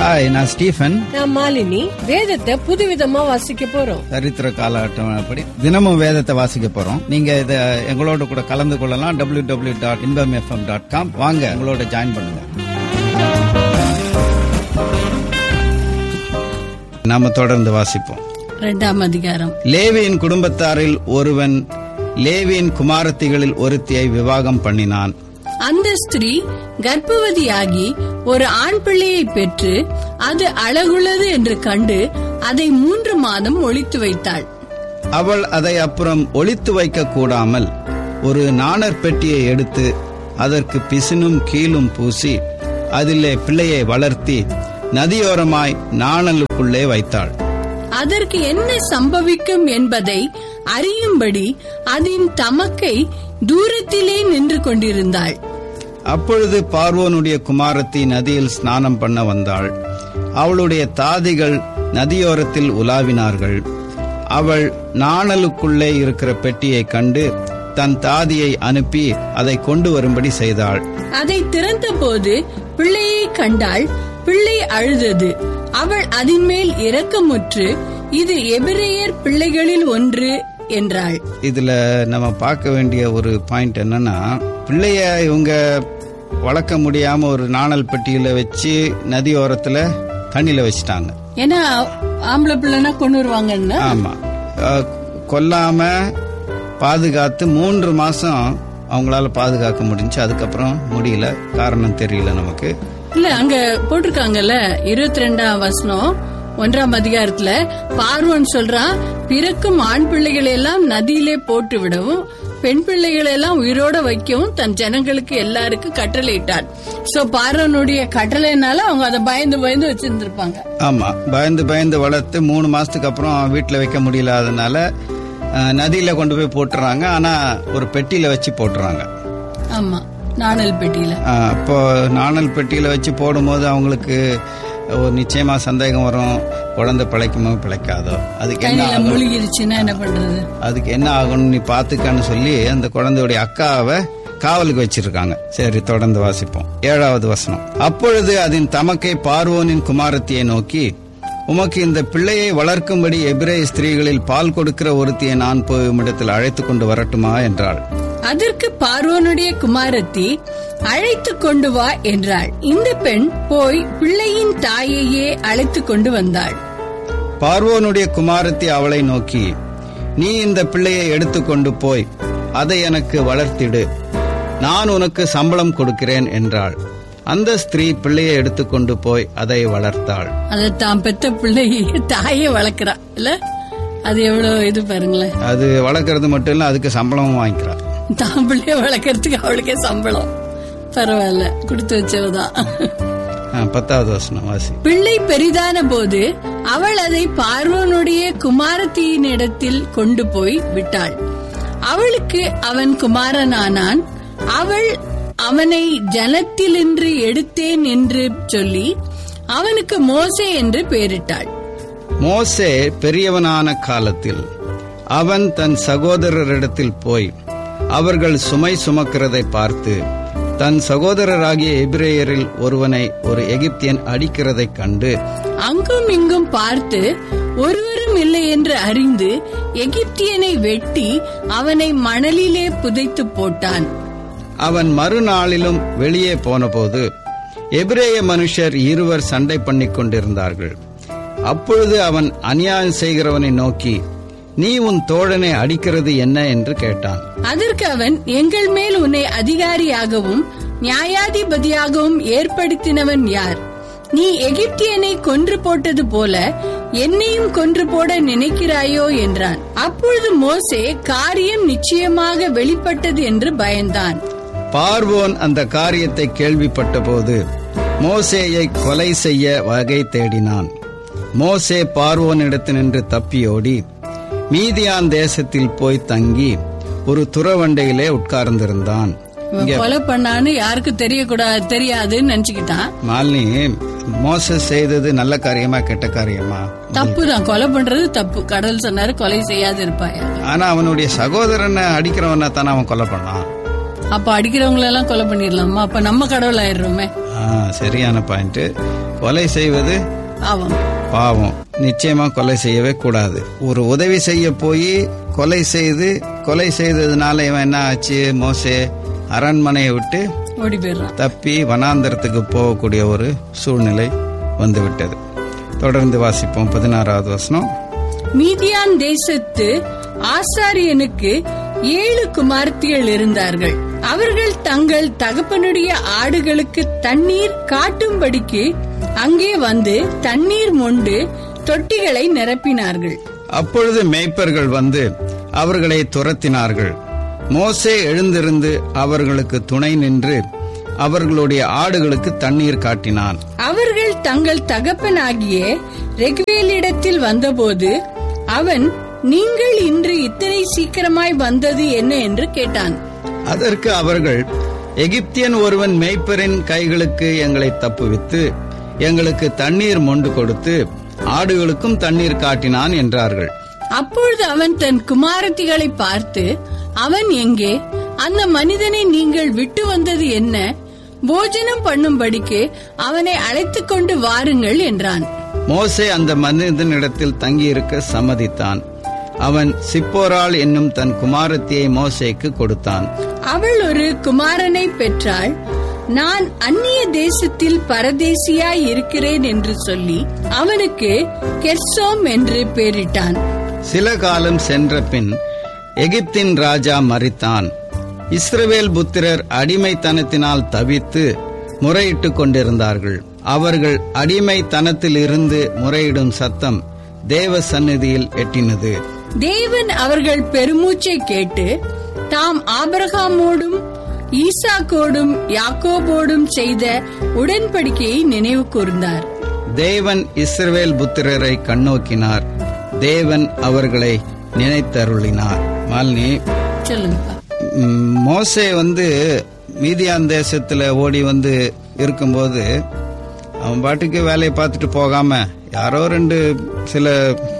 Hi நான் Stephen நான் மாலினி வேதத்தை புதுவிதமா வாசிக்க போறோம் சரித்திர காலகட்டப்படி தினமும் வேதத்தை வாசிக்க போறோம் நீங்க இத எங்களோட கூட கலந்து கொள்ளலாம் W W dot Inbam FM dot com வாங்க எங்களோட ஜாயின் பண்ணுங்க நாம தொடர்ந்து வாசிப்போம் ரெண்டாம் அதிகாரம் லேவியின் குடும்பத்தாரில் ஒருவன் லேவியின் குமாரத்திகளில் ஒருத்தியை விவாகம் பண்ணினான் அந்த ஸ்திரீ கர்ப்பவதியாகி ஒரு ஆண் பிள்ளையை பெற்று அது அழகுள்ளது என்று கண்டு அதை மூன்று மாதம் ஒளித்து வைத்தாள் அவள் அதை அப்புறம் ஒளித்து வைக்க கூடாமல் ஒரு நாணற் பெட்டியை எடுத்து அதற்கு பிசினும் கீழும் பூசி அதிலே பிள்ளையை வளர்த்தி நதியோரமாய் நாணலுக்குள்ளே வைத்தாள் அதற்கு என்ன சம்பவிக்கும் என்பதை அறியும்படி அதன் தமக்கை தூரத்திலே நின்று கொண்டிருந்தாள் அப்பொழுது பார்வோனுடைய குமாரத்தி நதியில் ஸ்நானம் பண்ண வந்தாள் அவளுடைய தாதிகள் நதியோரத்தில் உலாவினார்கள் அவள் நாணலுக்குள்ளே இருக்கிற பெட்டியை கண்டு தன் தாதியை அனுப்பி அதை கொண்டு வரும்படி செய்தாள் அதை திறந்தபோது பிள்ளையை கண்டாள் பிள்ளை அழுதது அவள் அதன் மேல் இரக்கமுற்று இது எபிரேயர் பிள்ளைகளில் ஒன்று என்றாள் இதுல நம்ம பார்க்க வேண்டிய ஒரு பாயிண்ட் என்னன்னா பிள்ளைய இவங்க வளர்க்க முடியாம ஒரு நாணல் பெட்டியில வச்சு நதி ஓரத்துல தண்ணியில வச்சுட்டாங்க ஏன்னா ஆம்பளை பிள்ளைனா கொண்டு வருவாங்கன்னு ஆமா அஹ், கொல்லாம பாதுகாத்து மூன்று மாசம் அவங்களால பாதுகாக்க முடிஞ்சு அதுக்கப்புறம் முடியல காரணம் தெரியல நமக்கு இல்ல அங்க போட்டிருக்காங்கல்ல இருபத்தி ரெண்டாம் வசனம் ஒன்றாம் அதிகாரத்துல பார்வன் சொல்றான் பிறக்கும் ஆண் பிள்ளைகளை எல்லாம் நதியிலே போட்டு விடவும் பெண் பிள்ளைகளை எல்லாம் உயிரோட வைக்கவும் தன் ஜனங்களுக்கு எல்லாருக்கும் கட்டளையிட்டார் சோ பார்வனுடைய கட்டளைனால அவங்க அதை பயந்து பயந்து வச்சிருந்திருப்பாங்க ஆமா பயந்து பயந்து வளர்த்து மூணு மாசத்துக்கு அப்புறம் வீட்டுல வைக்க முடியலாதனால அஹ், நதியில கொண்டு போய் போட்டுறாங்க ஆனா ஒரு பெட்டியில வச்சு போட்டுறாங்க ஆமா நாணல் பெட்டியில ஆஹ் அப்போ நாணல் பெட்டியில வச்சு போடும்போது அவங்களுக்கு ஒரு நிச்சயமா சந்தேகம் வரும் குழந்தை பிழைக்குமோ பிழைக்காதோ அதுக்கு என்ன தண்ணியில ஆகும் மூழ்கிருச்சுன்னா என்ன பண்றது அதுக்கு என்ன ஆகும்னு நீ பாத்துக்கன்னு சொல்லி அந்த குழந்தையுடைய அக்காவை காவலுக்கு வச்சிருக்காங்க சரி தொடர்ந்து வாசிப்போம் ஏழாவது வசனம் அப்பொழுது அதன் தமக்கை பார்வோனின் குமாரத்தியை நோக்கி உமக்கு இந்த பிள்ளையை வளர்க்கும்படி எபிரேய ஸ்திரீகளில் பால் கொடுக்கிற ஒருத்தியை நான் போய் உம்மிடத்தில் அழைத்து கொண்டு வரட்டுமா என்றாள் அதற்கு பார்வோனுடைய குமாரத்தி அழைத்து கொண்டு வா என்றாள் இந்த பெண் போய் பிள்ளையின் தாயையே அழைத்து கொண்டு வந்தாள் பார்வோனுடைய குமாரத்தி அவளை நோக்கி நீ இந்த பிள்ளையை எடுத்துக்கொண்டு போய் அதை எனக்கு வளர்த்திடு நான் உனக்கு சம்பளம் கொடுக்கிறேன் என்றாள் அந்த ஸ்திரீ பிள்ளையை எடுத்துக்கொண்டு போய் அதை வளர்த்தாள் அதை தான் பெத்த பிள்ளை தாயே வளர்க்கறா இல்ல அது எவ்வளவு இது பாருங்களேன் அது வளர்க்கறது மட்டும் இல்ல அதுக்கு சம்பளமும் வாங்கிக்கிறாள் தான் பிள்ளைய வளர்க்கறதுக்கு அவளுக்கே சம்பளம் பரவாயில்ல கொடுத்து வச்சவதான் ஆ, பத்தாவது வசனம் வாசி பிள்ளை பெரிதான போது அவள் அதை பார்வோனுடைய குமாரத்தியினிடத்தில் கொண்டு போய் விட்டாள் அவளுக்கு அவன் குமாரனானான் அவள் அவனை ஜனத்திலின்று எடுத்தேன் என்று சொல்லி அவனுக்கு மோசே என்று பெயரிட்டாள் மோசே பெரியவனான காலத்தில் அவன் தன் சகோதரரிடத்தில் போய் அவர்கள் சுமை சுமக்கிறதை பார்த்து தன் சகோதரராகிய எபிரேயரில் ஒருவனை ஒரு எகிப்தியன் அடிக்கிறதைக் கண்டு அங்கும் இங்கும் பார்த்து ஒருவரும் இல்லை என்று அறிந்து எகிப்தியனை வெட்டி அவனை மணலிலே புதைத்து போட்டான் அவன் மறுநாளிலும் வெளியே போனபோது எபிரேய மனுஷர் இருவர் சண்டை பண்ணிக் கொண்டிருந்தார்கள் அப்பொழுது அவன் அநியாயம் செய்கிறவனை நோக்கி நீ உன் தோழனை அடிக்கிறது என்ன என்று கேட்டான் அதற்கு அவன் எங்கள் மேல் உன்னை அதிகாரியாகவும் நியாயாதிபதியாகவும் ஏற்படுத்தினவன் யார் நீ எகிப்தியனை கொன்று போட்டது போல என்னையும் கொன்று போட நினைக்கிறாயோ என்றான் அப்பொழுது மோசே காரியம் நிச்சயமாக வெளிப்பட்டது என்று பயந்தான் பார்வோன் அந்த காரியத்தை கேள்விப்பட்டபோது மோசேயை கொலை செய்ய வகை தேடினான் மோசே பார்வோனிடத்தினின்று தப்பியோடி மீதியான் தேசத்தில் போய் தங்கி ஒரு துறவண்டையிலே உட்கார்ந்திருந்தான் இவன் கொலை பண்ணான்னு யாருக்கும் தெரியக்கூடாது தெரியாதுன்னு நினைச்சுக்கிட்டான் மாலினி மோச செய்தது நல்ல காரியமா கெட்ட காரியமா தப்பு தான் கொலை பண்றது தப்பு கடல் சொன்னாரு கொலை செய்யாது இருப்பாயா ஆனா அவனுடைய சகோதரனை அடிக்கிறவனை தானே அவன் கொலை பண்ணான் அப்ப அடிக்கிறவங்கள எல்லாம் கொலை பண்ணிடலாமா அப்ப நம்ம கடவுள் ஆயிடுறோமே ஆ, சரியான பாயிண்ட் கொலை செய்வது ஆவம் பாவம் நிச்சயமா கொலை செய்யவே கூடாது ஒரு உதவி செய்ய போய் கொலை செய்து கொலை செய்ததுனால இவன் என்ன ஆச்சு மோசே அரண்மனையை விட்டு ஓடி போயிடுறான் தப்பி வனாந்தரத்துக்கு போகக்கூடிய ஒரு சூழ்நிலை வந்துவிட்டது தொடர்ந்து வாசிப்போம் பதினாறாவது வசனம் மீதியான் தேசத்து ஆசாரியனுக்கு ஏழு குமார்த்திகள் இருந்தார்கள் அவர்கள் தங்கள் தகப்பனுடைய ஆடுகளுக்கு தண்ணீர் காட்டும்படிக்கு அங்கே வந்து தண்ணீர் மொண்டு தொட்டிகளை நிரப்பினார்கள் அப்பொழுது மேய்ப்பர்கள் வந்து அவர்களை துரத்தினார்கள் மோசே எழுந்திருந்து அவர்களுக்கு துணை நின்று அவர்களுடைய ஆடுகளுக்கு தண்ணீர் காட்டினான் அவர்கள் தங்கள் தகப்பனாகிய ரெகுவேலிடத்தில் வந்தபோது அவன் நீங்கள் இன்று இத்தனை சீக்கிரமாய் வந்தது என்ன என்று கேட்டான் அதற்கு அவர்கள் எகிப்தியன் ஒருவன் மேய்ப்பரின் கைகளுக்கு எங்களை தப்புவித்து எங்களுக்கு தண்ணீர் மொண்டு கொடுத்து ஆடுகளுக்கும் தண்ணீர் காட்டினான் என்றார்கள் அப்பொழுது அவன் தன் குமாரத்திகளை பார்த்து அவன் எங்கே அந்த மனிதனை நீங்கள் விட்டு வந்தது என்ன போஜனம் பண்ணும்படிக்கு அவனை அழைத்துக் கொண்டு வாருங்கள் என்றான் மோசே அந்த மனிதனிடத்தில் தங்கியிருக்க சம்மதித்தான் அவன் சிப்போராள் என்னும் தன் குமாரத்தியை மோசேக்கு கொடுத்தான் அவள் ஒரு குமாரனை பெற்றாள் நான் அந்நிய தேசத்தில் பரதேசியாய் இருக்கிறேன் என்று சொல்லி அவனுக்கு கெர்சோம் என்று பெயரிட்டான் சில காலம் சென்ற பின் எகிப்தின் ராஜா மரித்தான் இஸ்ரவேல் புத்திரர் அடிமைத்தனத்தினால் தவித்து முறையிட்டுக் கொண்டிருந்தார்கள் அவர்கள் அடிமைத்தனத்தில் இருந்து முறையிடும் சத்தம் தேவ சந்நிதியில் எட்டினது தேவன் அவர்கள் பெருமூச்சை கேட்டு தாம் ஆபிரகாமோடும் ஈசாக்கோடும் யாக்கோபோடும் செய்த உடன்படிக்கையை நினைவு கூர்ந்தார் தேவன் இஸ்ரவேல் புத்திரரை கண்ணோக்கினார் தேவன் அவர்களை நினைத்தருளினார் மாலினி சொல்லுங்கப்பா ம், மோசே வந்து மீதியான் தேசத்துல ஓடி வந்து இருக்கும்போது அவன் பாட்டுக்கு வேலையை பார்த்துட்டு போகாம யாரோ ரெண்டு சில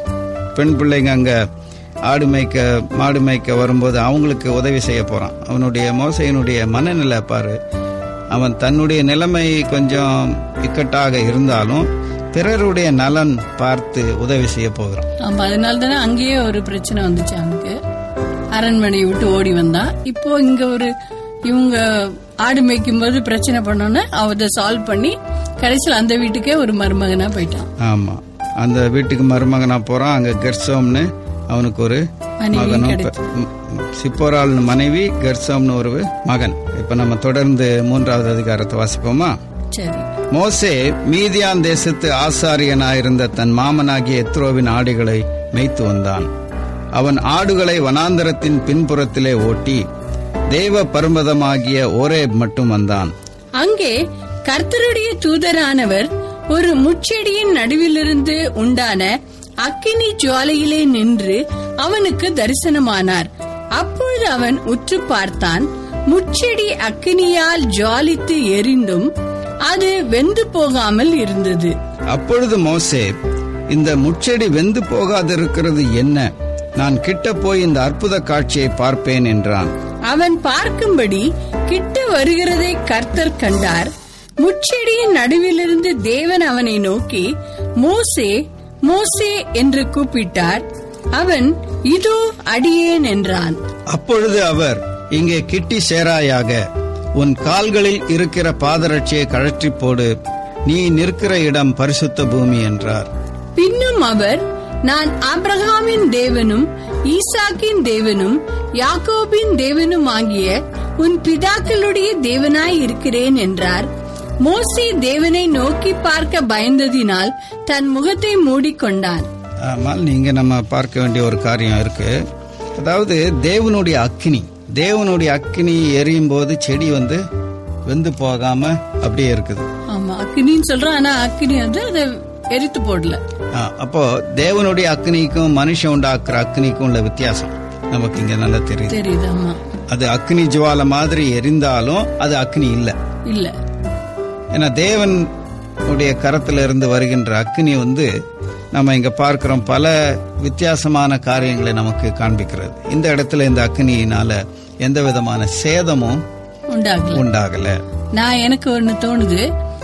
பெண் பிள்ளைங்க அங்க ஆடு மேய்க்க மாடு மேய்க்க வரும்போது அவங்களுக்கு உதவி செய்ய போறான் அவனுடைய மோசையினுடைய மனநிலை பாரு அவன் தன்னுடைய நிலைமை கொஞ்சம் இக்கட்டாக இருந்தாலும் பிறருடைய நலன் பார்த்து உதவி செய்ய போகிறான் ஆமா அதனால தானே அங்கேயே ஒரு பிரச்சனை வந்துச்சு அவனுக்கு அரண்மனையை விட்டு ஓடி வந்தான் இப்போ இங்க ஒரு இவங்க ஆடு மேய்க்கும் போது பிரச்சனை பண்ணோன்னு அவ சால்வ் பண்ணி கடைசியில் அந்த வீட்டுக்கே ஒரு மருமகனா போயிட்டான் ஆமா அந்த வீட்டுக்கு மருமகனா போறான் அங்க கெர்சோம்னு அவனுக்கு ஒரு மனைவி மகனும் கிடைச்சு. பெ- ம், ம், சிப்போராள் மனைவி கெர்சோம்னு ஒரு மகன் இப்ப நம்ம தொடர்ந்து மூன்றாவது அதிகாரத்தை வாசிப்போமா சரி மோசே மீதியான் தேசத்து ஆசாரியனாயிருந்த தன் மாமனாகிய எத்ரோவின் ஆடுகளை மேய்த்து வந்தான் அவன் ஆடுகளை வனாந்தரத்தின் பின்புறத்திலே ஓட்டி தேவ பர்வதமாகிய ஓரேப் மட்டும் வந்தான் அங்கே கர்த்தருடைய தூதரானவர் ஒரு முச்செடியின் நடுவிலிருந்து உண்டான அக்கினி ஜுவாலையிலே நின்று அவனுக்கு தரிசனமானார் அப்பொழுது அவன் உற்று பார்த்தான் முச்செடி அக்கினியால் ஜுவாலித்து எரிந்தும் அது வெந்து போகாமல் இருந்தது அப்பொழுது மோசே இந்த முச்செடி வெந்து போகாதிருக்கிறது என்ன நான் கிட்ட போய் இந்த அற்புத காட்சியை பார்ப்பேன் என்றான் அவன் பார்க்கும்படி கிட்ட வருகிறதை கர்த்தர் கண்டார் முச்செடியின் நடுவிலிருந்து தேவன் அவனை நோக்கி மோசே மோசே என்று கூப்பிட்டார் அவன் இதோ அடியேன் என்றான் அப்பொழுது அவர் இங்கே கிட்டி சேராயாக உன் கால்களில் இருக்கிற பாதரட்சியை கழற்றி போடு நீ நிற்கிற இடம் பரிசுத்த பூமி என்றார் பின்னும் அவர் நான் ஆபிரகாமின் தேவனும் ஈசாக்கின் தேவனும் யாக்கோபின் தேவனும் ஆகிய உன் பிதாக்களுடைய தேவனாய் இருக்கிறேன் என்றார் மோசே தேவனை நோக்கி பார்க்க பயந்ததினால் தன் முகத்தை மூடிக்கொண்டான் ஆனால் நீங்க நம்ம பார்க்க வேண்டிய ஒரு காரியம் இருக்கு அதாவது தேவனுடைய அக்கினி தேவனுடைய அக்கினி எரியும் போது செடி வந்து வெந்து போகாம அப்படியே இருக்குது ஆமா அக்கினின்னு சொல்றான் ஆனா அக்கினி வந்து அதை எரித்து போடல ஆ, அப்போ தேவனுடைய அக்னிக்கும் மனுஷன் உண்டாக்குற அக்னிக்கும் உள்ள வித்தியாசம் நமக்கு இங்க நல்லா தெரியுது தெரியுது ஆமா அது அக்னி ஜுவால மாதிரி எரிந்தாலும் அது அக்னி இல்ல இல்ல ஏன்னா தேவன் உடைய கரத்துல இருந்து வருகின்ற அக்னி வந்து நம்ம இங்க பார்க்கிறோம் பல வித்தியாசமான காரியங்களை நமக்கு காண்பிக்கிறது இந்த இடத்துல இந்த அக்னியினால எந்த விதமான சேதமும் உண்டாகல உண்டாகல நான் எனக்கு ஒண்ணு தோணுது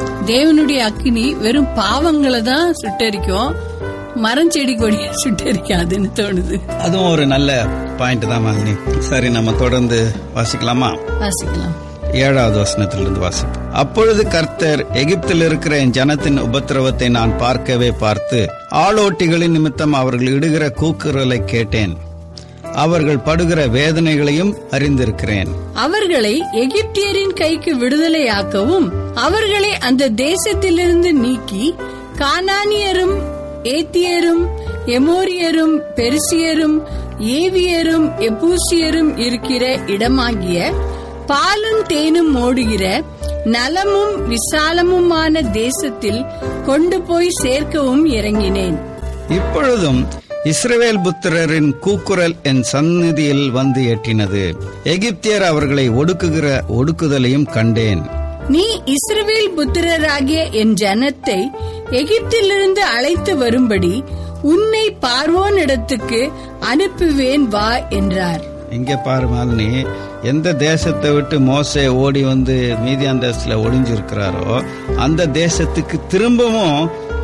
தேவனுடைய அக்கினி வெறும் பாவங்களை தான் சுட்டரிக்கும் மரம் செடி கொடியை சுட்டரிக்காதுன்னு தோணுது அதுவும் ஒரு நல்ல பாயிண்ட் தான் மாலினி சரி நம்ம தொடர்ந்து வாசிக்கலாமா வாசிக்கலாம் ஏழாவது வசனத்திலிருந்து வாசிப்போம் அப்பொழுது கர்த்தர் எகிப்தில் இருக்கிற என் ஜனத்தின் உபத்திரவத்தை நான் பார்க்கவே பார்த்து ஆளோட்டிகளின் நிமித்தம் அவர்கள் இடுகிற கூக்குரலை கேட்டேன் அவர்கள் படுகிற வேதனைகளையும் அறிந்திருக்கிறேன் அவர்களை எகிப்தியரின் கைக்கு விடுதலையாக்கவும் அவர்களை அந்த தேசத்திலிருந்து நீக்கி கானானியரும் ஏத்தியரும் எமோரியரும் பெருசியரும் ஏவியரும் எபூசியரும் இருக்கிற இடமாகிய பாலும் தேனும் ஓடுகிற நலமும் விசாலமுமான தேசத்தில் கொண்டு போய் சேர்க்கவும் இறங்கினேன் இப்பொழுதும் இஸ்ரவேல் புத்திரரின் கூக்குரல் என் சந்நிதியில் வந்து எட்டினது எகிப்தியர் அவர்களை ஒடுக்குகிற ஒடுக்குதலையும் கண்டேன் நீ இஸ்ரவேல் புத்திரராகிய என் ஜனத்தை எகிப்திலிருந்து அழைத்து வரும்படி உன்னை பார்வோனிடத்துக்கு அனுப்புவேன் வா என்றார் இங்க பாரு மாலினி எந்த தேசத்தை விட்டு மோசே ஓடி வந்து மீதியான் தேசத்துல ஒளிஞ்சிருக்கிறாரோ அந்த தேசத்துக்கு திரும்பவும்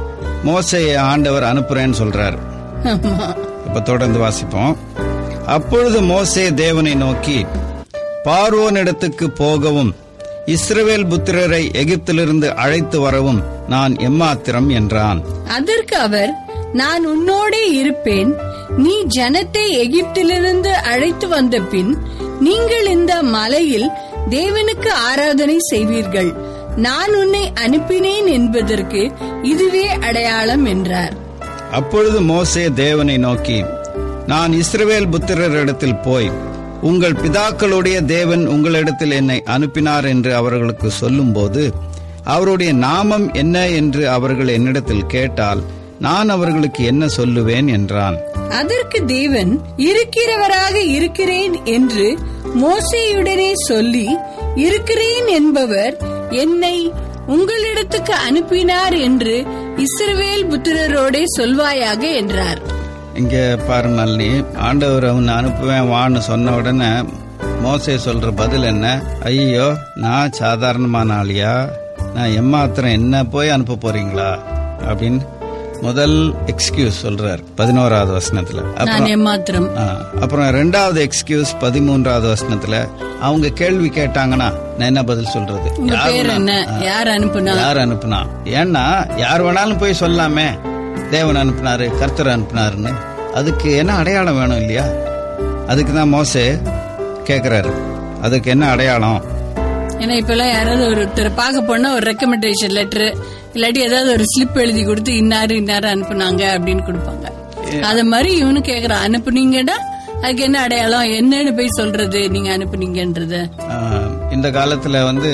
மோசையை ஆண்டவர் அனுப்புறேன்னு சொல்றாரு ஆமா. இப்ப தொடர்ந்து வாசிப்போம் அப்பொழுது மோசே தேவனை நோக்கி பார்வோனிடத்துக்கு போகவும் இஸ்ரவேல் புத்திரரை எகிப்திலிருந்து அழைத்து வரவும் நான் எம்மாத்திரம் என்றான் அதற்கு அவர் நான் உன்னோடே இருப்பேன் நீ ஜனத்தை எகிப்திலிருந்து அழைத்து வந்த பின் நீங்கள் இந்த மலையில் தேவனுக்கு ஆராதனை செய்வீர்கள் நான் உன்னை அனுப்பினேன் என்பதற்கு இதுவே அடையாளம் என்றார் அப்பொழுது மோசே தேவனை நோக்கி நான் இஸ்ரவேல் புத்திரரிடத்தில் போய் உங்கள் பிதாக்களுடைய தேவன் உங்களிடத்தில் என்னை அனுப்பினார் என்று அவர்களுக்கு சொல்லும்போது அவருடைய நாமம் என்ன என்று அவர்கள் என்னிடத்தில் கேட்டால் நான் அவர்களுக்கு என்ன சொல்லுவேன் என்றான் அதற்கு தேவன் இருக்கிறவராக இருக்கிறேன் என்று மோசேயுடனே சொல்லி இருக்கிறேன் என்பவர் என்னை உங்களிடத்துக்கு அனுப்பினார் என்று இஸ்ரவேல் புத்திரரோடே சொல்வாயாக என்றார் இங்க பாரு மல்லி ஆண்டவர் அவன் அனுப்புவேன் வான்னு சொன்ன உடனே மோசே சொல்ற பதில் என்ன ஐயோ நான் சாதாரணமான ஆளியா நான் எம்மாத்திரம் என்ன போய் அனுப்ப போறீங்களா அப்படின்னு முதல் எக்ஸ்கியூஸ் சொல்றார் பதினோராவது வசனத்துல நான் அப்புறம் எம்மாத்திரம் ஆ, அப்புறம் ரெண்டாவது எக்ஸ்கியூஸ் பதிமூன்றாவது வசனத்துல அவங்க கேள்வி கேட்டாங்கன்னா நான் என்ன பதில் சொல்றது உங்க யார் பேர் என்ன வேணா- யார் அனுப்புனா யார் அனுப்புனா ஏன்னா யார் வேணாலும் போய் சொல்லலாமே தேவன் அனுப்புனாரு கர்த்தர் அனுப்புனாருன்னு அதுக்கு என்ன அடையாளம் வேணும் இல்லையா அதுக்கு தான் மோசே கேக்குறாரு அதுக்கு என்ன அடையாளம் ஏன்னா இப்ப எல்லாம் யாராவது ஒருத்தர் பார்க்க போனா ஒரு ரெக்கமெண்டேஷன் லெட்டர் இல்லாட்டி ஏதாவது ஒரு ஸ்லிப் எழுதி கொடுத்து இன்னாரு இன்னாரு அனுப்புனாங்க அப்படின்னு கொடுப்பாங்க அத மாதிரி இவனு கேக்குறான் அனுப்புனீங்கடா அதுக்கு என்ன அடையாளம் என்னன்னு போய் சொல்றது நீங்க அனுப்புனீங்கன்றது ஆ, இந்த காலத்துல வந்து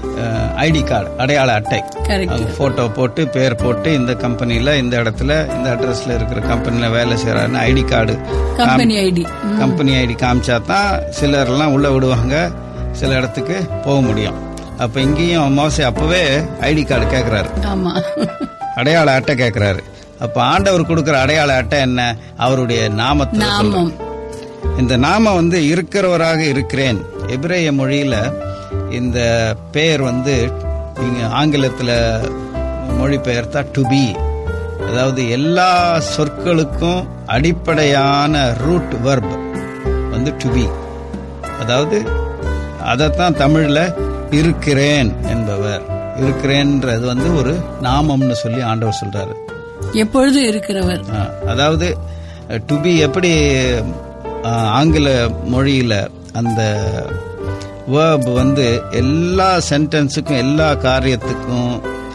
ஐடி கார்டு அடையாள அட்டை கரெக்ட் அது போட்டோ போட்டு பேர் போட்டு இந்த கம்பெனில இந்த இடத்துல இந்த அட்ரஸ்ல இருக்கிற கம்பெனில வேலை செய்யறாருன்னு ID card company ID company ID காமிச்சா தான் சிலர்லாம் உள்ள விடுவாங்க சில இடத்துக்கு போக முடியும் அப்ப இங்கேயும் மோசே அப்பவே ஐடி கார்டு கேக்குறாரு ஆமா அடையாள அட்டை கேக்குறாரு அப்ப ஆண்டவர் கொடுக்கிற அடையாள அட்டை என்ன அவருடைய நாமத்தை நாமம் இந்த நாமம் வந்து இருக்கிறவராக இருக்கிறேன் எபிரேய மொழியில இந்த பெயர் வந்து நீங்க ஆங்கிலத்துல மொழிபெயர்த்தா டு பி அதாவது எல்லா சொற்களுக்கும் அடிப்படையான ரூட் வர்ப் வந்து டு பி அதாவது அதைத்தான் தமிழ்ல இருக்கிறேன் என்பவர் இருக்கிறேன்ன்றது வந்து ஒரு நாமம்னு சொல்லி ஆண்டவர் சொல்றாரு எப்பொழுதும் இருக்கிறவர் ஆ, அதாவது டு பி எப்படி ஆ, ஆங்கில மொழியில அந்த வேர்ப் வந்து எல்லா சென்டென்ஸுக்கும் எல்லா காரியத்துக்கும்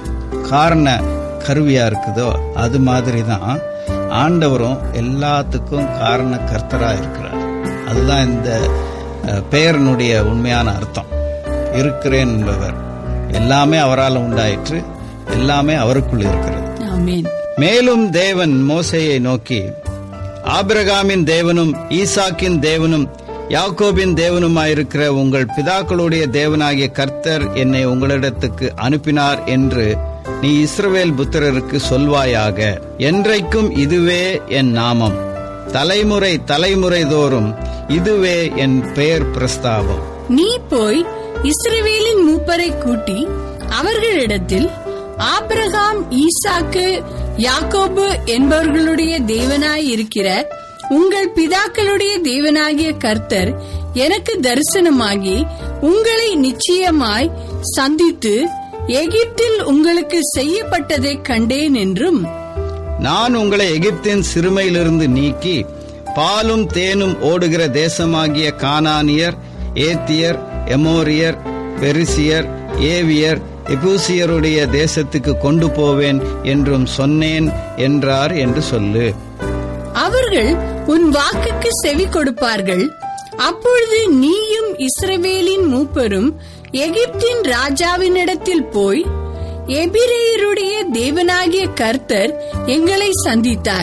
காரண கருவியா இருக்குதோ அது மாதிரி தான் ஆண்டவரும் எல்லாத்துக்கும் காரண கர்த்தரா இருக்கிறார் அதுதான் இந்த அஹ், பெயரினுடைய உண்மையான அர்த்தம் இருக்கிறேன் என்பவர் எல்லாமே அவரால் உண்டாயிற்று எல்லாமே அவருக்குள் இருக்கிறது ஆமீன் மேலும் தேவன் மோசேயை நோக்கி ஆபிரகாமின் தேவனும் ஈசாக்கின் தேவனும் யாக்கோபின் தேவனுமாயிருக்கிற உங்கள் பிதாக்களுடைய தேவனாகிய கர்த்தர் என்னை உங்களிடத்துக்கு அனுப்பினார் என்று நீ இஸ்ரவேல் புத்திரருக்கு சொல்வாயாக என்றைக்கும் இதுவே என் நாமம் தலைமுறை தலைமுறை தோறும் இதுவே என் பெயர் பிரஸ்தாபம் நீ போய் இஸ்ரவேலின் மூப்பரை கூட்டி அவர்களிடத்தில் ஆபிரகாம் ஈசாக்கு யாக்கோபு என்பவர்களுடைய தேவனாய் இருக்கிற உங்கள் பிதாக்களுடைய தேவனாகிய கர்த்தர் எனக்கு தரிசனமாகி உங்களை நிச்சயமாய் சந்தித்து எகிப்தில் உங்களுக்கு செய்யப்பட்டதை கண்டேன் என்றும் நான் உங்களை எகிப்தின் சிறுமையிலிருந்து நீக்கி பாலும் தேனும் ஓடுகிற தேசமாகிய கானானியர் ஏத்தியர் எமோரியர் பெரிசியர் ஏவியர் எபூசியருடைய தேசத்துக்கு கொண்டு போவேன் என்றும் சொன்னேன் என்றார் என்று சொல்லு அவர்கள் உன் வாக்குக்கு செவி கொடுப்பார்கள் அப்பொழுது நீயும் இஸ்ரவேலின் மூப்பரும் எகிப்தின் ராஜாவினிடத்தில் போய் எபிரேயருடைய தேவனாகிய கர்த்தர் எங்களை சந்தித்தார்